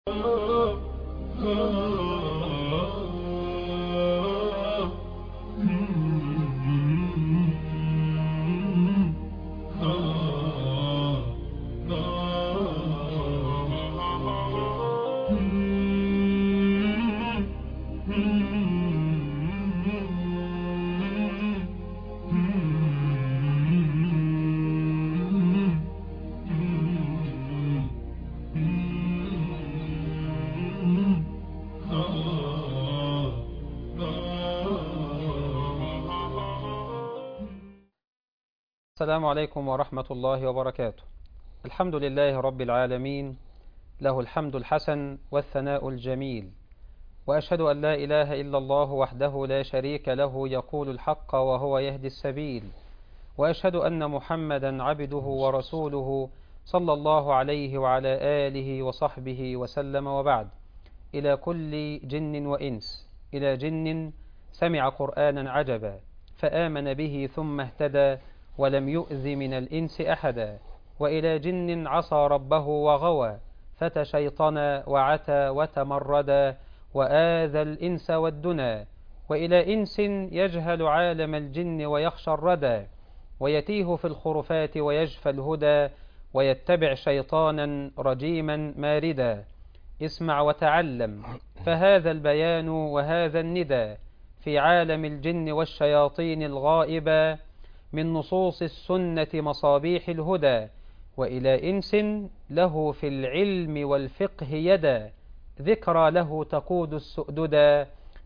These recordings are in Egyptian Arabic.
السلام عليكم ورحمة الله وبركاته الحمد لله رب العالمين له الحمد الحسن والثناء الجميل وأشهد أن لا إله إلا الله وحده لا شريك له يقول الحق وهو يهدي السبيل وأشهد أن محمدا عبده ورسوله صلى الله عليه وعلى آله وصحبه وسلم وبعد إلى كل جن وإنس إلى جن سمع قرآنا عجبا فآمن به ثم اهتدى ولم يؤذ من الإنس أحدا وإلى جن عصى ربه وغوى فتشيطنا وعتى وتمردا وآذى الإنس والدنا وإلى إنس يجهل عالم الجن ويخشى الردى ويتيه في الخرفات ويجفى الهدى ويتبع شيطانا رجيما ماردا اسمع وتعلم فهذا البيان وهذا الندى في عالم الجن والشياطين الغائبة من نصوص السنة مصابيح الهدى وإلى إنس له في العلم والفقه يدا ذكرى له تقود السؤددا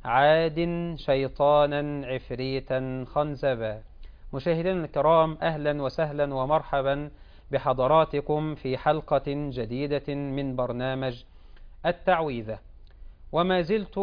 عاد شيطانا عفريتا خنزبا مشاهدينا الكرام أهلا وسهلا ومرحبا بحضراتكم في حلقة جديدة من برنامج التعويذة وما زلت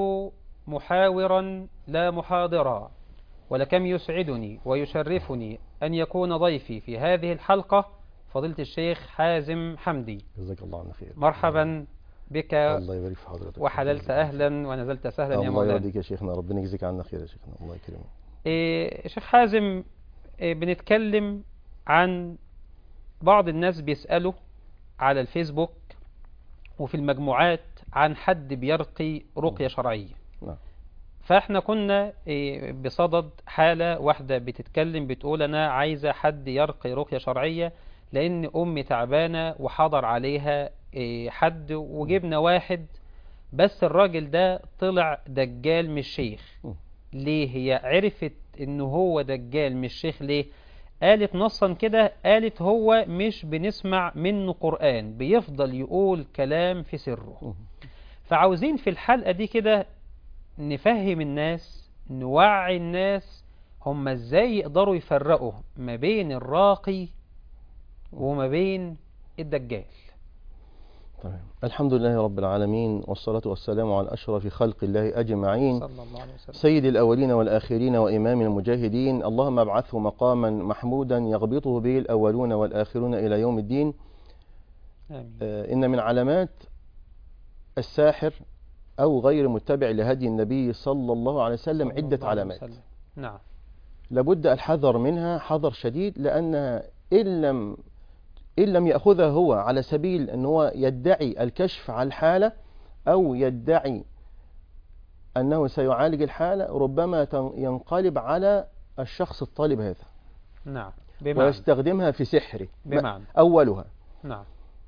محاورا لا محاضرا ولكم يسعدني ويشرفني أن يكون ضيفي في هذه الحلقة فضيلة الشيخ حازم حمدي جزاك الله عنا خير مرحبا بك الله يبارك في حضرتك وحللت أهلا ونزلت سهلا يا الله مولانا يرضيك يا شيخنا ربنا يجزيك عنا خير يا شيخنا الله يكرمك إيه شيخ حازم إيه بنتكلم عن بعض الناس بيسألوا على الفيسبوك وفي المجموعات عن حد بيرقي رقية شرعية نعم فاحنا كنا إيه، بصدد حالة واحدة بتتكلم بتقول انا عايزة حد يرقي رقية شرعية لان امي تعبانة وحضر عليها إيه، حد وجبنا واحد بس الراجل ده طلع دجال مش شيخ م. ليه هي عرفت ان هو دجال مش شيخ ليه قالت نصا كده قالت هو مش بنسمع منه قرآن بيفضل يقول كلام في سره م. فعاوزين في الحلقة دي كده نفهم الناس نوعي الناس هم ازاي يقدروا يفرقوا ما بين الراقي وما بين الدجال تمام الحمد لله رب العالمين والصلاة والسلام على أشرف خلق الله أجمعين صلى الله عليه وسلم سيد الأولين والآخرين وإمام المجاهدين اللهم ابعثه مقاما محمودا يغبطه به الأولون والآخرون إلى يوم الدين آمين آه، إن من علامات الساحر أو غير متبع لهدي النبي صلى الله عليه وسلم صلى عدة الله عليه علامات وسلم. نعم لابد الحذر منها حذر شديد لأنها إن لم إن لم يأخذها هو على سبيل أن هو يدعي الكشف على الحالة أو يدعي أنه سيعالج الحالة ربما تن- ينقلب على الشخص الطالب هذا نعم بمعنى ويستخدمها في سحره ما- بمعنى أولها نعم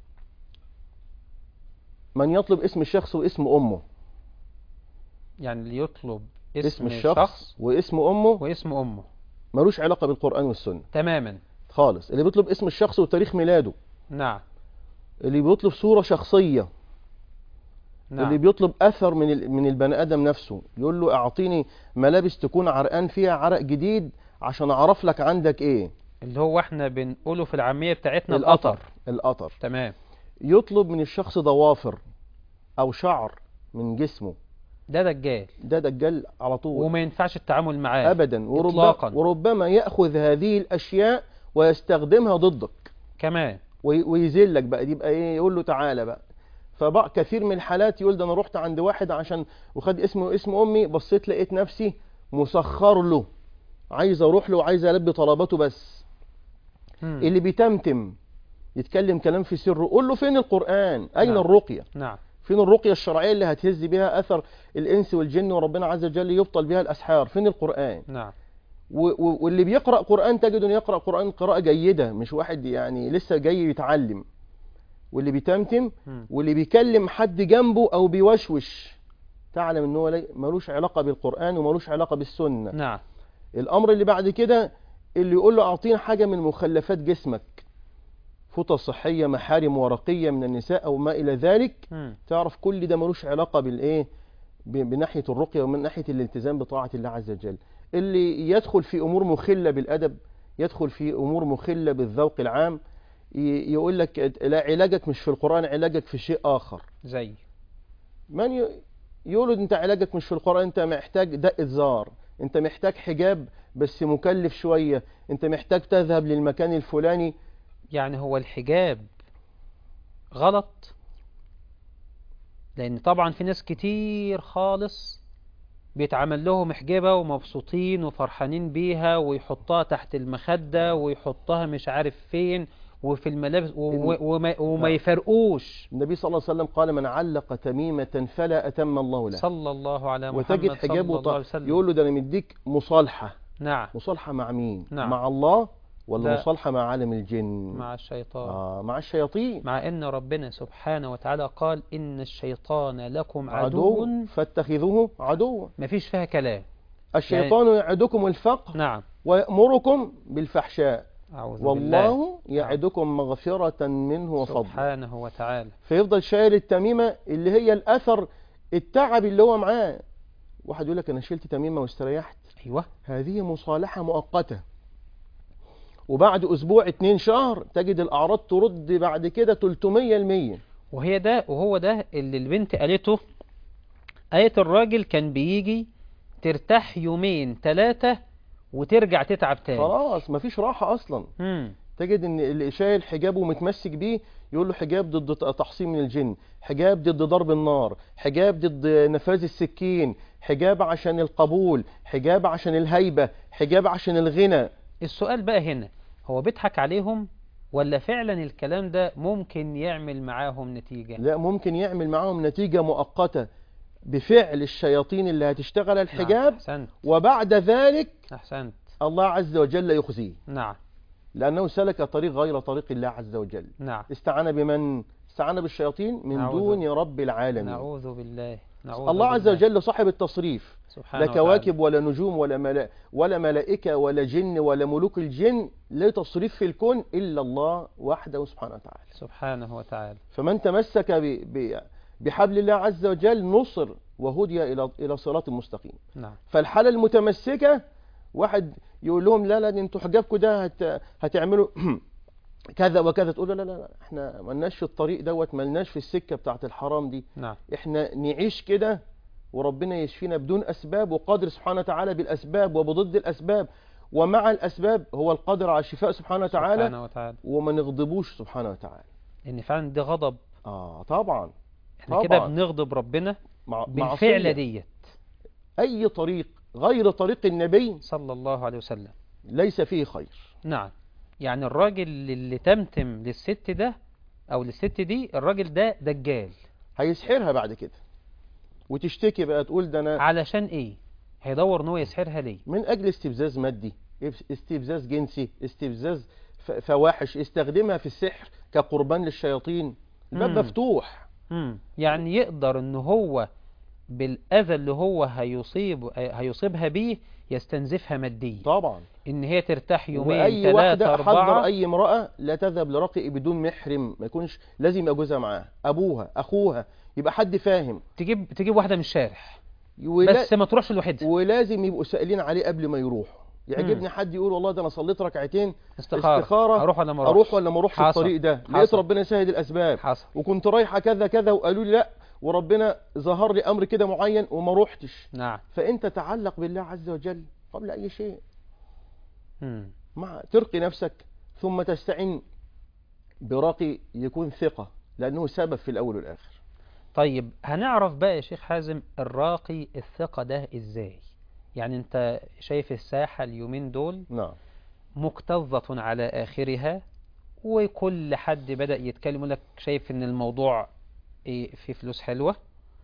من يطلب اسم الشخص واسم أمه يعني اللي يطلب اسم, اسم الشخص واسم أمه واسم أمه ملوش علاقة بالقرآن والسنة تماما خالص اللي بيطلب اسم الشخص وتاريخ ميلاده نعم اللي بيطلب صورة شخصية اللي نعم بيطلب اثر من ال- من البني ادم نفسه يقول له اعطيني ملابس تكون عرقان فيها عرق جديد عشان اعرف لك عندك ايه اللي هو احنا بنقوله في العامية بتاعتنا القطر القطر تمام يطلب من الشخص ضوافر او شعر من جسمه ده دجال ده دجال على طول وما ينفعش التعامل معاه ابدا وربما, إطلاقاً. وربما ياخذ هذه الاشياء ويستخدمها ضدك كمان وي- ويذلك بقى دي يبقى ايه يقول له تعالى بقى فبقى كثير من الحالات يقول ده انا رحت عند واحد عشان وخد اسمه واسم امي بصيت لقيت نفسي مسخر له عايز اروح له وعايز البي طلباته بس مم. اللي بيتمتم يتكلم كلام في سره قول له فين القرآن اين نعم. الرقية نعم فين الرقية الشرعية اللي هتهز بها أثر الإنس والجن وربنا عز وجل يبطل بها الأسحار فين القرآن نعم و- و- واللي بيقرأ قرآن تجد انه يقرأ قرآن قراءة جيدة مش واحد يعني لسه جاي يتعلم واللي بيتمتم مم. واللي بيكلم حد جنبه أو بيوشوش تعلم ان هو لي- ملوش علاقة بالقرآن وملوش علاقة بالسنة نعم الأمر اللي بعد كده اللي يقول له أعطينا حاجة من مخلفات جسمك فطة صحية محارم ورقية من النساء أو ما إلى ذلك مم. تعرف كل ده ملوش علاقة بالإيه ب- بناحية الرقية ومن ناحية الالتزام بطاعة الله عز وجل اللي يدخل في أمور مخلة بالأدب يدخل في أمور مخلة بالذوق العام ي- يقول لك لا علاجك مش في القرآن علاجك في شيء آخر زي من ي- يقول له انت علاجك مش في القرآن انت محتاج دقة زار انت محتاج حجاب بس مكلف شوية انت محتاج تذهب للمكان الفلاني يعني هو الحجاب غلط لان طبعا في ناس كتير خالص بيتعمل لهم حجابة ومبسوطين وفرحانين بيها ويحطها تحت المخدة ويحطها مش عارف فين وفي الملابس و- و- وما, وما نعم. يفرقوش النبي صلى الله عليه وسلم قال من علق تميمة فلا أتم الله له صلى الله على محمد وتجد صلى حجابه الله عليه ط- وسلم يقول له ده انا مديك مصالحة نعم مصالحة مع مين نعم. مع الله ولا لا. مصالحة مع عالم الجن مع الشيطان آه مع الشياطين مع ان ربنا سبحانه وتعالى قال ان الشيطان لكم عدو عدو فاتخذوه عدوا مفيش فيها كلام الشيطان يعدكم الفقر نعم ويأمركم بالفحشاء أعوذ بالله والله يعدكم مغفرة منه وفضلا سبحانه وتعالى فيفضل شايل التميمة اللي هي الأثر التعب اللي هو معاه واحد يقول لك أنا شلت تميمة واستريحت أيوة هذه مصالحة مؤقتة وبعد أسبوع اتنين شهر تجد الأعراض ترد بعد كده 300 المية وهي ده وهو ده اللي البنت قالته آية الراجل كان بيجي ترتاح يومين ثلاثة وترجع تتعب تاني خلاص مفيش راحة أصلا مم. تجد ان اللي شايل حجابه ومتمسك بيه يقول له حجاب ضد تحصين من الجن حجاب ضد ضرب النار حجاب ضد نفاذ السكين حجاب عشان القبول حجاب عشان الهيبة حجاب عشان الغنى السؤال بقى هنا هو بيضحك عليهم ولا فعلا الكلام ده ممكن يعمل معاهم نتيجة لا ممكن يعمل معاهم نتيجة مؤقتة بفعل الشياطين اللي هتشتغل نعم. الحجاب أحسنت وبعد ذلك أحسنت الله عز وجل يخزيه نعم لأنه سلك طريق غير طريق الله عز وجل نعم استعان بمن؟ استعان بالشياطين من نعوذ- دون رب العالمين نعوذ بالله نعوذ الله عز بالله. وجل صاحب التصريف سبحانه لا وتعالى. كواكب ولا نجوم ولا ملا ولا ملائكة ولا جن ولا ملوك الجن لا تصريف في الكون إلا الله وحده سبحانه وتعالى سبحانه وتعالى فمن تمسك ب ب بحبل الله عز وجل نصر وهدي إلى إلى صراط مستقيم نعم فالحالة المتمسكة واحد يقول لهم لا لا ده انتوا حجابكم ده هت هتعملوا كذا وكذا تقول له لا لا لا احنا ملناش في الطريق دوت ملناش في السكة بتاعت الحرام دي نعم احنا نعيش كده وربنا يشفينا بدون أسباب وقادر سبحانه وتعالى بالأسباب وبضد الأسباب ومع الأسباب هو القادر على الشفاء سبحانه وتعالى سبحانه وتعالى وما نغضبوش سبحانه وتعالى ان فعلا ده غضب آه طبعا احنا كده طبعا. بنغضب ربنا مع بالفعلة معصية. ديت أي طريق غير طريق النبي صلى الله عليه وسلم ليس فيه خير نعم يعني الراجل اللي تمتم للست ده او للست دي الراجل ده دجال هيسحرها بعد كده وتشتكي بقى تقول ده أنا علشان ايه هيدور ان هو يسحرها ليه من أجل استفزاز مادي استفزاز جنسي استفزاز ف- فواحش استخدمها في السحر كقربان للشياطين الباب مم. مفتوح مم. يعني يقدر ان هو بالاذى اللي هو هيصيب هيصيبها بيه يستنزفها ماديا طبعا ان هي ترتاح يومين واي واحده ثلاثة احذر أربعة اي امراه لا تذهب لرقي بدون محرم ما يكونش لازم يبقى جوزها معاها ابوها اخوها يبقى حد فاهم تجيب تجيب واحدة من الشارع ولا بس ما تروحش لوحدها ولازم يبقوا سائلين عليه قبل ما يروحوا يعجبني مم. حد يقول والله ده انا صليت ركعتين استخارة, استخارة اروح ولا ما اروحش اروح ولا ما اروحش حصل. الطريق ده لقيت حصل. ربنا يسهل الاسباب حصل وكنت رايحه كذا كذا وقالوا لي لا وربنا ظهر لي امر كده معين وما روحتش نعم فانت تعلق بالله عز وجل قبل اي شيء مم. مع ترقي نفسك ثم تستعين براقي يكون ثقة لأنه سبب في الأول والآخر طيب هنعرف بقى يا شيخ حازم الراقي الثقة ده ازاي يعني انت شايف الساحة اليومين دول نعم مكتظة على آخرها وكل حد بدأ يتكلم يقول لك شايف ان الموضوع إيه، في فلوس حلوة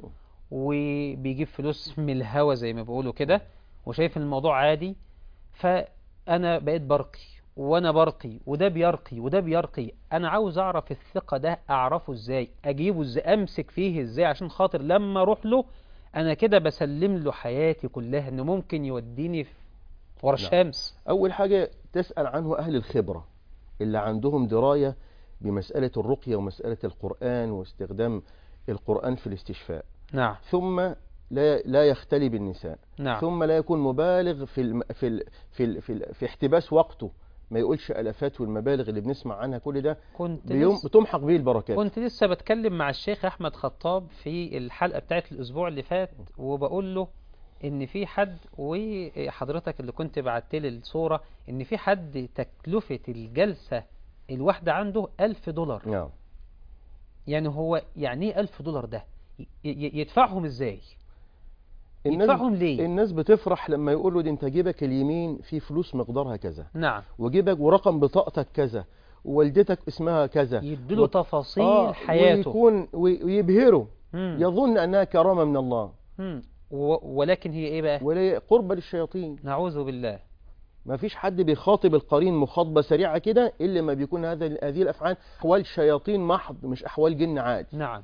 وبيجيب فلوس من الهوا زي ما بيقولوا كده وشايف إن الموضوع عادي فأنا بقيت برقي وأنا برقي وده بيرقي وده بيرقي أنا عاوز أعرف الثقة ده أعرفه إزاي أجيبه إزاي أمسك فيه إزاي عشان خاطر لما أروح له أنا كده بسلم له حياتي كلها إنه ممكن يوديني في ورا نعم. الشمس أول حاجة تسأل عنه أهل الخبرة اللي عندهم دراية بمسألة الرقية ومسألة القرآن واستخدام القرآن في الاستشفاء نعم ثم لا لا يختلي بالنساء نعم ثم لا يكون مبالغ في الم في ال في ال في, ال في احتباس وقته ما يقولش الافات والمبالغ اللي بنسمع عنها كل ده كنت بيوم لسه بتمحق به البركات كنت لسه بتكلم مع الشيخ احمد خطاب في الحلقه بتاعت الاسبوع اللي فات وبقول له ان في حد وحضرتك اللي كنت بعت لي الصوره ان في حد تكلفه الجلسه الواحده عنده ألف دولار نعم يعني هو يعني ايه ألف دولار ده ي- ي- يدفعهم ازاي الناس يدفعهم ليه الناس بتفرح لما يقولوا دي انت جيبك اليمين في فلوس مقدارها كذا نعم وجيبك ورقم بطاقتك كذا ووالدتك اسمها كذا يديله و- تفاصيل آه، حياته ويكون وي- ويبهره مم. يظن انها كرامه من الله مم. و- ولكن هي ايه بقى ولا قرب للشياطين نعوذ بالله ما فيش حد بيخاطب القرين مخاطبه سريعه كده الا ما بيكون هذا هذه الافعال احوال شياطين محض مش احوال جن عادي نعم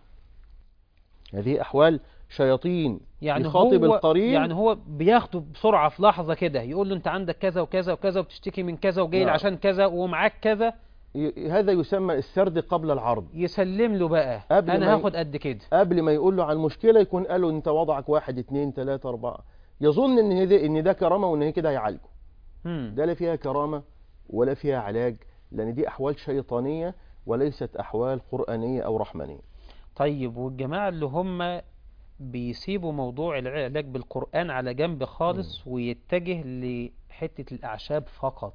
هذه احوال شياطين يعني يخاطب هو القرين يعني هو بياخده بسرعة في لحظة كده يقول له انت عندك كذا وكذا وكذا وبتشتكي من كذا وجاي نعم. عشان كذا ومعاك كذا ي- هذا يسمى السرد قبل العرض يسلم له بقى قبل ما انا ي- هاخد قد كده قبل ما يقول له عن مشكله يكون قال له انت وضعك واحد اتنين تلاته اربعه يظن ان ده ان ده كرامه وان هي كده هيعالجه مم. ده لا فيها كرامه ولا فيها علاج لان دي احوال شيطانيه وليست احوال قرانيه او رحمانيه طيب والجماعة اللي هم بيسيبوا موضوع العلاج بالقرآن على جنب خالص ويتجه لحتة الأعشاب فقط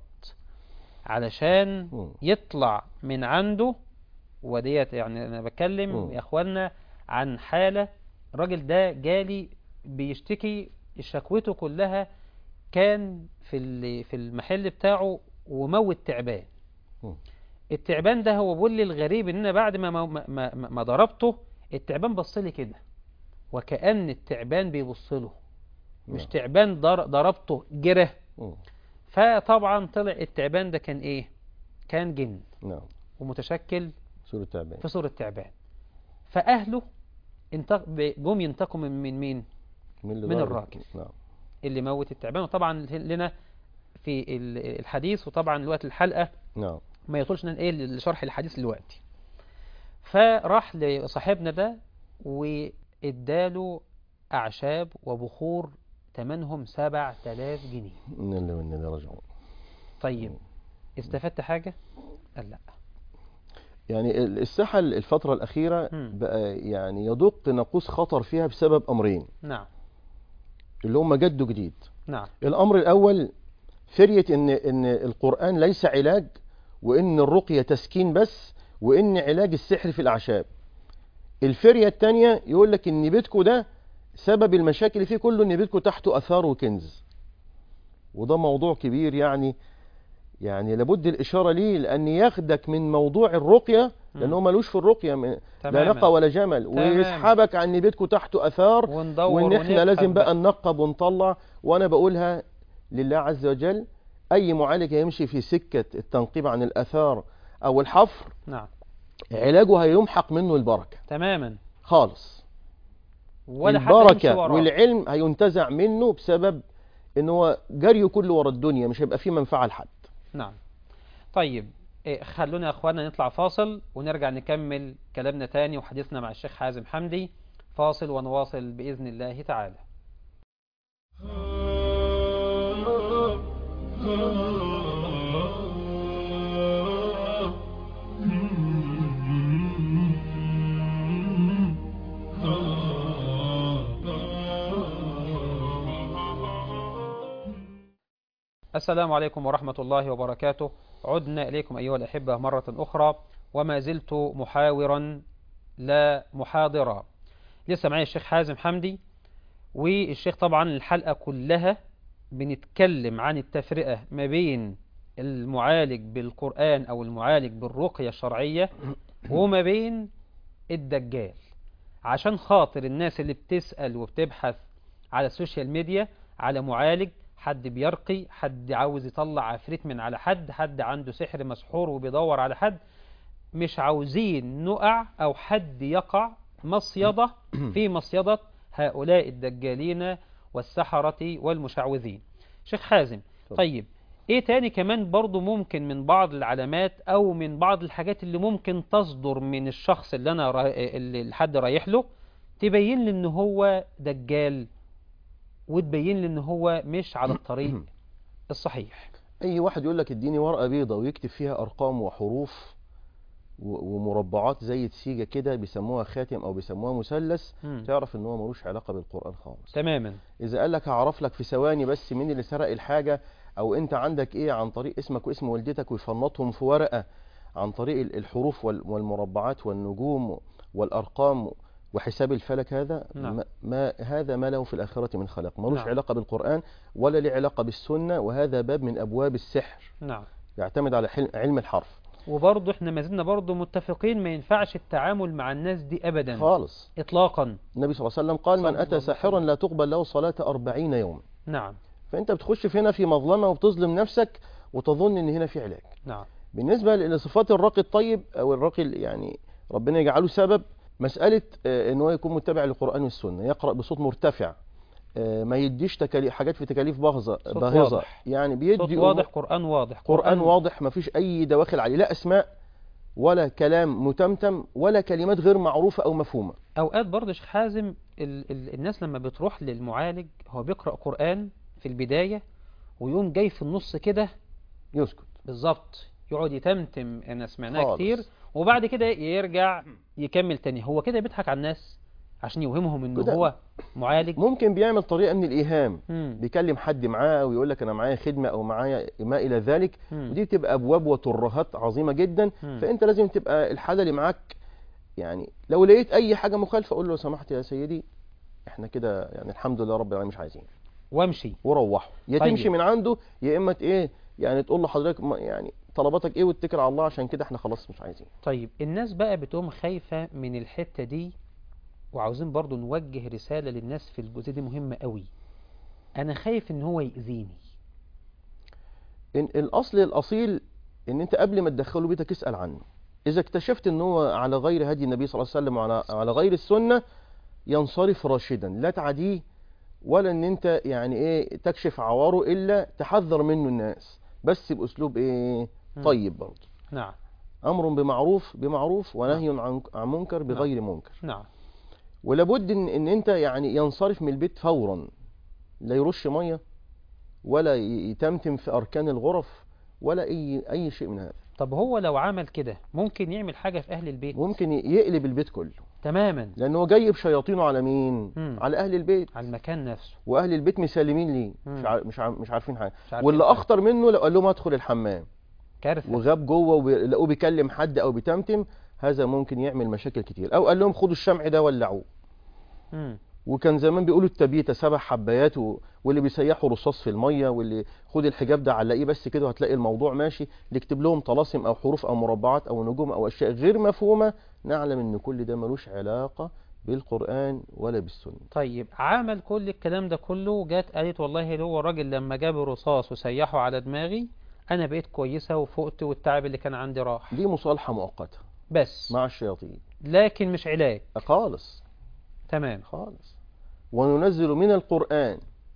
علشان مم. يطلع من عنده وديت يعني أنا بتكلم مم. يا إخوانا عن حالة الراجل ده جالي بيشتكي شكوته كلها كان في ال- في المحل بتاعه وموت تعبان مم. التعبان ده هو بيقول لي الغريب ان انا بعد ما ما, ما, ما, ما ضربته التعبان بص لي كده وكأن التعبان بيبص له مش نعم. تعبان ضر- ضربته جره مم. فطبعا طلع التعبان ده كان ايه كان جن نعم ومتشكل سورة التعبان في صورة تعبان فأهله انتق... جم ينتقموا من من مين اللي من ضرب؟ الراجل. نعم اللي موت التعبان وطبعا لنا في ال- الحديث وطبعا الوقت الحلقة نعم ما يطولش إن ايه لشرح الحديث دلوقتي فراح لصاحبنا ده واداله اعشاب وبخور تمنهم 7000 جنيه إن الله وإنا إليه راجعون طيب استفدت حاجة قال لا يعني ال- الساحة الفترة الأخيرة مم. بقى يعني يدق ناقوس خطر فيها بسبب أمرين نعم اللي هم جد جديد نعم الأمر الأول فرية إن إن القرآن ليس علاج وإن الرقية تسكين بس وإن علاج السحر في الأعشاب الفرية الثانية يقول لك إن بيتكو ده سبب المشاكل اللي فيه كله إن بيتكو تحته أثار وكنز وده موضوع كبير يعني يعني لابد الإشارة ليه لأن ياخدك من موضوع الرقية لأنه ملوش في الرقية م- لا تماما نقى ولا جمل تمام. ويسحبك عن إن بيتكو تحته أثار وندور وان احنا ونبحث لازم بقى ننقب ونطلع وانا بقولها لله عز وجل اي معالج هيمشي في سكة التنقيب عن الاثار او الحفر نعم علاجه هيمحق منه البركة تماما خالص ولا حتى يمشي البركة وراه والعلم هينتزع منه بسبب ان هو جريه كله ورا الدنيا مش هيبقى فيه منفعة لحد نعم طيب إيه، خلونا يا اخوانا نطلع فاصل ونرجع نكمل كلامنا تاني وحديثنا مع الشيخ حازم حمدي فاصل ونواصل بإذن الله تعالى السلام عليكم ورحمة الله وبركاته عدنا إليكم أيها الأحبة مرة أخرى وما زلت محاورا لا محاضرا لسه معي الشيخ حازم حمدي والشيخ طبعا الحلقة كلها بنتكلم عن التفرقة ما بين المعالج بالقرآن أو المعالج بالرقية الشرعية وما بين الدجال عشان خاطر الناس اللي بتسأل وبتبحث على السوشيال ميديا على معالج حد بيرقي حد عاوز يطلع عفريت من على حد حد عنده سحر مسحور وبيدور على حد مش عاوزين نقع أو حد يقع مصيدة في مصيدة هؤلاء الدجالين والسحرة والمشعوذين شيخ حازم طب. طيب ايه تاني كمان برضو ممكن من بعض العلامات او من بعض الحاجات اللي ممكن تصدر من الشخص اللي انا را... اللي الحد رايح له تبين لي ان هو دجال وتبين لي ان هو مش على الطريق الصحيح اي واحد يقول لك اديني ورقه بيضه ويكتب فيها ارقام وحروف و- ومربعات زي تسيجه كده بيسموها خاتم او بيسموها مثلث مم. تعرف ان هو ملوش علاقه بالقران خالص تماما اذا قال لك هعرف لك في ثواني بس مين اللي سرق الحاجه او انت عندك ايه عن طريق اسمك واسم والدتك ويفنطهم في ورقه عن طريق ال- الحروف وال- والمربعات والنجوم والارقام وحساب الفلك هذا نعم. ما, ما هذا ما له في الاخره من خلاق ملوش نعم. علاقه بالقران ولا له علاقه بالسنه وهذا باب من ابواب السحر نعم يعتمد على حل- علم الحرف وبرضه احنا ما زلنا برضه متفقين ما ينفعش التعامل مع الناس دي ابدا خالص اطلاقا النبي صلى الله عليه وسلم قال من صلى الله اتى عليه ساحرا وسلم. لا تقبل له صلاه أربعين يوما نعم فانت بتخش في هنا في مظلمه وبتظلم نفسك وتظن ان هنا في علاج نعم بالنسبة لصفات الراقي الطيب أو الراقي ال- يعني ربنا يجعله سبب مسألة آه، إن هو يكون متبع للقرآن والسنة يقرأ بصوت مرتفع آه، ما يديش تكاليف حاجات في تكاليف باهظة صوت باهظة واضح. يعني بيدي صوت أمور- واضح قرآن واضح قرآن واضح ما فيش أي دواخل عليه لا أسماء ولا كلام متمتم ولا كلمات غير معروفة أو مفهومة اوقات برضه يا شيخ حازم ال ال الناس لما بتروح للمعالج هو بيقرأ قرآن في البداية ويقوم جاي في النص كده يسكت بالظبط يقعد يتمتم انا سمعناها خالص. كتير وبعد كده يرجع يكمل تاني هو كده بيضحك على الناس عشان يوهمهم ان كده. هو معالج ممكن بيعمل طريقة من الإيهام مم. بيكلم حد معاه ويقول لك أنا معايا خدمة أو معايا ما إلى ذلك مم. ودي بتبقى ابواب وترهات عظيمه جدا مم. فانت لازم تبقى الحاله اللي معاك يعني لو لقيت اي حاجه مخالفه قول له لو سمحت يا سيدي احنا كده يعني الحمد لله رب العالمين مش عايزين وامشي وروحوا يا طيب. تمشي من عنده يا اما ت- ايه يعني تقول له حضرتك ما- يعني طلباتك ايه واتكل على الله عشان كده احنا خلاص مش عايزين طيب الناس بقى بتقوم خايفة من الحتة دي وعاوزين برضو نوجه رسالة للناس في الجزء دي مهمة قوي انا خايف ان هو يأذيني إن الاصل الاصيل ان انت قبل ما تدخله بيتك اسال عنه اذا اكتشفت ان هو على غير هدي النبي صلى الله عليه وسلم وعلى على غير السنه ينصرف راشدا لا تعديه ولا ان انت يعني ايه تكشف عواره الا تحذر منه الناس بس باسلوب ايه مم. طيب برضه نعم امر بمعروف بمعروف ونهي عن عن منكر بغير منكر نعم ولابد ان ان انت يعني ينصرف من البيت فورا لا يرش ميه ولا ي- يتمتم في اركان الغرف ولا اي اي شيء من هذا طب هو لو عمل كده ممكن يعمل حاجة في اهل البيت ممكن يقلب البيت كله تماما لان هو جاي بشياطينه على مين مم. على اهل البيت على المكان نفسه واهل البيت مسالمين ليه مم. مش عار- مش عار- مش عارفين حاجه مش عارفين واللي حاجة. اخطر منه لو قال لهم ادخل الحمام كارثة وغاب جوه ولقوه بيكلم حد او بيتمتم هذا ممكن يعمل مشاكل كتير او قال لهم خدوا الشمع ده ولعوه مم. وكان زمان بيقولوا التبيته سبع حبايات و... واللي بيسيحوا رصاص في الميه واللي خد الحجاب ده علقيه بس كده وهتلاقي الموضوع ماشي اللي يكتب لهم طلاسم او حروف او مربعات او نجوم او اشياء غير مفهومه نعلم ان كل ده ملوش علاقه بالقران ولا بالسنه طيب عمل كل الكلام ده كله جات قالت والله هو الراجل لما جاب الرصاص وسيحه على دماغي انا بقيت كويسة وفقت والتعب اللي كان عندي راح دي مصالحه مؤقته بس مع الشياطين لكن مش علاج خالص تمام خالص وننزل من القرآن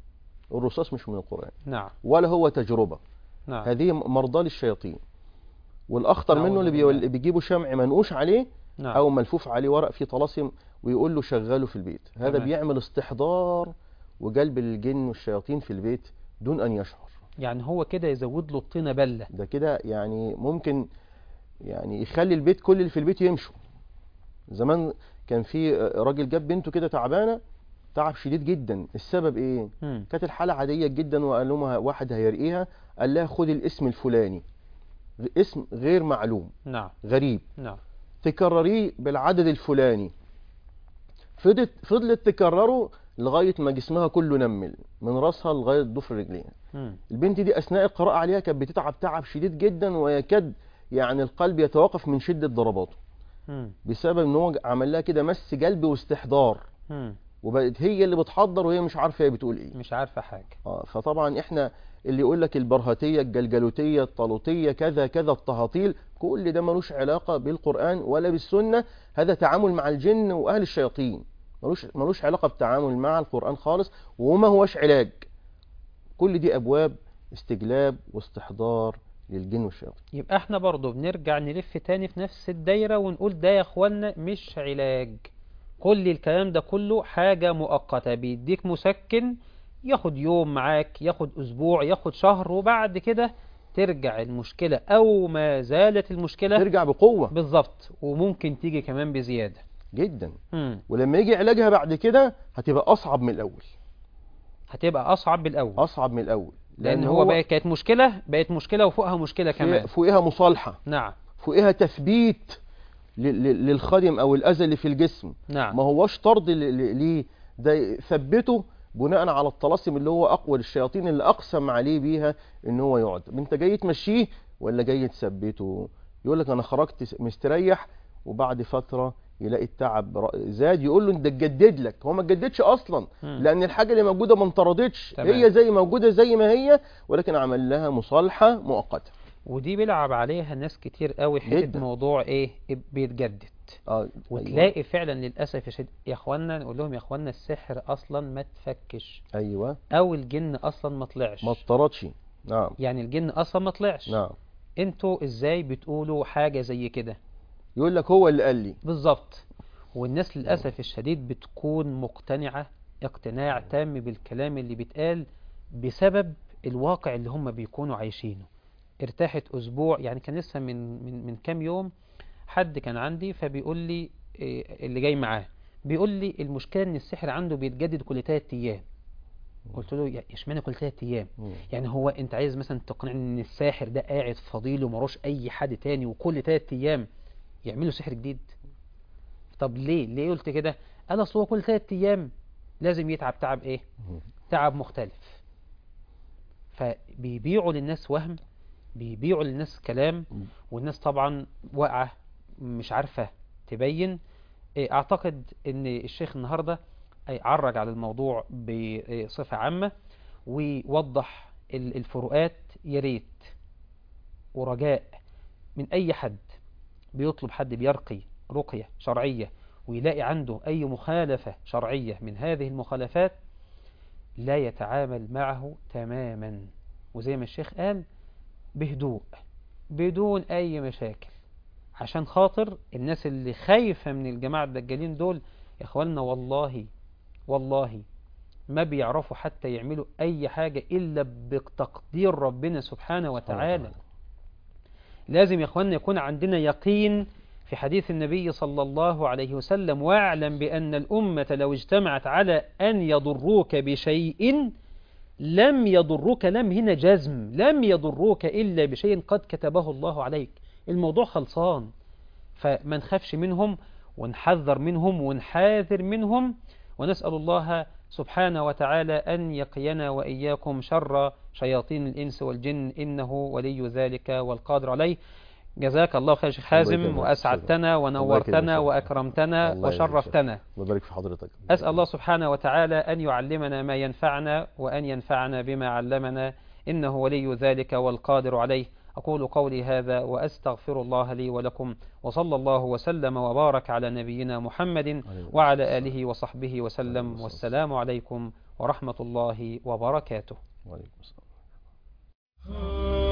الرصاص مش من القرآن نعم ولا هو تجربة نعم هذه مرضى للشياطين والأخطر نعوذ منه اللي بالله. بيول- بيجيبوا شمع منقوش عليه نعم أو ملفوف عليه ورق فيه طلاسم ويقول له شغله في البيت هذا تمام. بيعمل استحضار وجلب الجن والشياطين في البيت دون أن يشعر يعني هو كده يزود له الطينة بلة ده كده يعني ممكن يعني يخلي البيت كل اللي في البيت يمشوا زمان كان في راجل جاب بنته كده تعبانة تعب شديد جدا السبب ايه مم. كانت الحالة عادية جدا وقال لهم واحد هيرقيها قال لها خد الاسم الفلاني اسم غير معلوم نعم غريب نعم تكرريه بالعدد الفلاني فضلت فضلت تكرره لغاية ما جسمها كله نمل من راسها لغاية ضفر رجليها مم. البنت دي أثناء القراءة عليها كانت بتتعب تعب شديد جدا ويكاد يعني القلب يتوقف من شدة ضرباته مم. بسبب ان هو عمل لها كده مس قلب واستحضار مم. وبقت هي اللي بتحضر وهي مش عارفه هي بتقول ايه مش عارفة حاجة اه فطبعا احنا اللي يقول لك البرهتيه الجلجلوتيه الطالوتيه كذا كذا الطهاطيل كل ده ملوش علاقه بالقران ولا بالسنه هذا تعامل مع الجن واهل الشياطين ملوش ملوش علاقه بالتعامل مع القران خالص وما هوش علاج كل دي ابواب استجلاب واستحضار للجن والشياطين يبقى احنا برضو بنرجع نلف تاني في نفس الدايرة ونقول ده يا اخوانا مش علاج كل الكلام ده كله حاجة مؤقتة بيديك مسكن ياخد يوم معاك ياخد اسبوع ياخد شهر وبعد كده ترجع المشكلة او ما زالت المشكلة ترجع بقوه بالظبط وممكن تيجي كمان بزيادة جدا مم. ولما يجي علاجها بعد كده هتبقى اصعب من الاول هتبقى اصعب بالاول اصعب من الاول لان هو بقى كانت مشكلة بقت مشكلة وفوقها مشكلة كمان فوقها مصالحه نعم فوقها تثبيت ل- ل- للخادم او الاذى اللي في الجسم نعم ما هوش طرد ل- ل- ليه ده ثبته بناء على الطلاسم اللي هو اقوى للشياطين اللي اقسم عليه بيها ان هو يقعد انت جاي تمشيه ولا جاي تثبته يقول لك انا خرجت س- مستريح وبعد فتره يلاقي التعب ر- زاد يقول له انت تجدد لك هو ما اتجددش اصلا مم. لان الحاجه اللي موجوده ما انطردتش تمام. هي زي موجوده زي ما هي ولكن عمل لها مصالحه مؤقته ودي بيلعب عليها ناس كتير قوي حته جدا. موضوع ايه بيتجدد اه أيوة. وتلاقي فعلا للاسف يا شد يا اخوانا نقول لهم يا اخوانا السحر اصلا ما تفكش ايوه او الجن اصلا ما طلعش ما اضطردش نعم يعني الجن اصلا ما طلعش نعم انتوا ازاي بتقولوا حاجه زي كده يقول لك هو اللي قال لي بالظبط والناس للاسف الشديد بتكون مقتنعه اقتناع تام بالكلام اللي بيتقال بسبب الواقع اللي هم بيكونوا عايشينه ارتاحت اسبوع يعني كان لسه من من من كام يوم حد كان عندي فبيقول لي إيه اللي جاي معاه بيقول لي المشكله ان السحر عنده بيتجدد كل 3 ايام قلت له يا اشمعنى كل 3 ايام مم. يعني هو انت عايز مثلا تقنعني ان الساحر ده قاعد فضيل ومروش اي حد تاني وكل 3 ايام يعملوا سحر جديد طب ليه ليه قلت كده قال اصل هو كل 3 ايام لازم يتعب تعب ايه مم. تعب مختلف فبيبيعوا للناس وهم بيبيعوا للناس كلام مم. والناس طبعا واقعة مش عارفة تبين إيه، اعتقد ان الشيخ النهاردة أي عرج على الموضوع بصفة عامة ووضح ال- الفروقات يا ريت ورجاء من اي حد بيطلب حد بيرقي رقية شرعية ويلاقي عنده اي مخالفة شرعية من هذه المخالفات لا يتعامل معه تماما وزي ما الشيخ قال بهدوء بدون اي مشاكل عشان خاطر الناس اللي خايفة من الجماعة الدجالين دول يا اخوانا والله والله ما بيعرفوا حتى يعملوا اي حاجة الا بتقدير ربنا سبحانه وتعالى لازم يا اخوانا يكون عندنا يقين في حديث النبي صلى الله عليه وسلم واعلم بأن الأمة لو اجتمعت على أن يضروك بشيء لم يضروك لم هنا جزم لم يضروك إلا بشيء قد كتبه الله عليك الموضوع خلصان فما نخافش منهم ونحذر منهم ونحاذر منهم ونسأل الله سبحانه وتعالى أن يقينا وإياكم شر شياطين الإنس والجن إنه ولي ذلك والقادر عليه جزاك الله خير شيخ الله حازم يكرمك. وأسعدتنا الله يكرمك ونورتنا شيخ. وأكرمتنا الله يجزيك وشرفتنا وبارك في حضرتك أسأل الله سبحانه وتعالى أن يعلمنا ما ينفعنا وأن ينفعنا بما علمنا إنه ولي ذلك والقادر عليه أقول قولي هذا وأستغفر الله لي ولكم وصلى الله وسلم وبارك على نبينا محمد وعلى آله وصحبه وسلم والسلام عليكم ورحمة الله وبركاته وعليكم السلام Ah